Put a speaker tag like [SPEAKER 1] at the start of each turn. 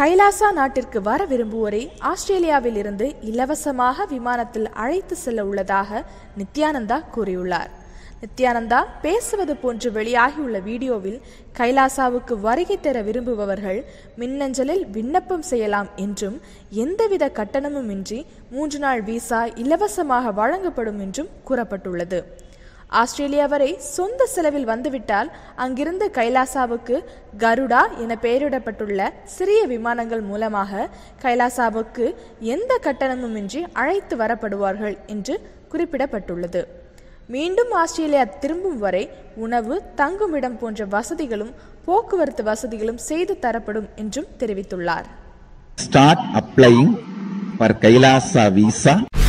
[SPEAKER 1] கைலாசா நாட்டிற்கு வர விரும்புவோரை ஆஸ்திரேலியாவில் இருந்து இலவசமாக விமானத்தில் அழைத்து செல்ல உள்ளதாக நித்யானந்தா கூறியுள்ளார் நித்யானந்தா பேசுவது போன்று வெளியாகியுள்ள வீடியோவில் கைலாசாவுக்கு வருகை தர விரும்புபவர்கள் மின்னஞ்சலில் விண்ணப்பம் செய்யலாம் என்றும் எந்தவித கட்டணமும் இன்றி மூன்று நாள் விசா இலவசமாக வழங்கப்படும் என்றும் கூறப்பட்டுள்ளது ஆஸ்திரேலியா வரை சொந்த செலவில் வந்துவிட்டால் அங்கிருந்து கைலாசாவுக்கு கருடா என பெயரிடப்பட்டுள்ள சிறிய விமானங்கள் மூலமாக கைலாசாவுக்கு எந்த கட்டணமும் இன்றி அழைத்து வரப்படுவார்கள் என்று குறிப்பிடப்பட்டுள்ளது மீண்டும் ஆஸ்திரேலியா திரும்பும் வரை உணவு தங்குமிடம் போன்ற வசதிகளும் போக்குவரத்து வசதிகளும் செய்து தரப்படும் என்றும் தெரிவித்துள்ளார்
[SPEAKER 2] start applying for Kailasa visa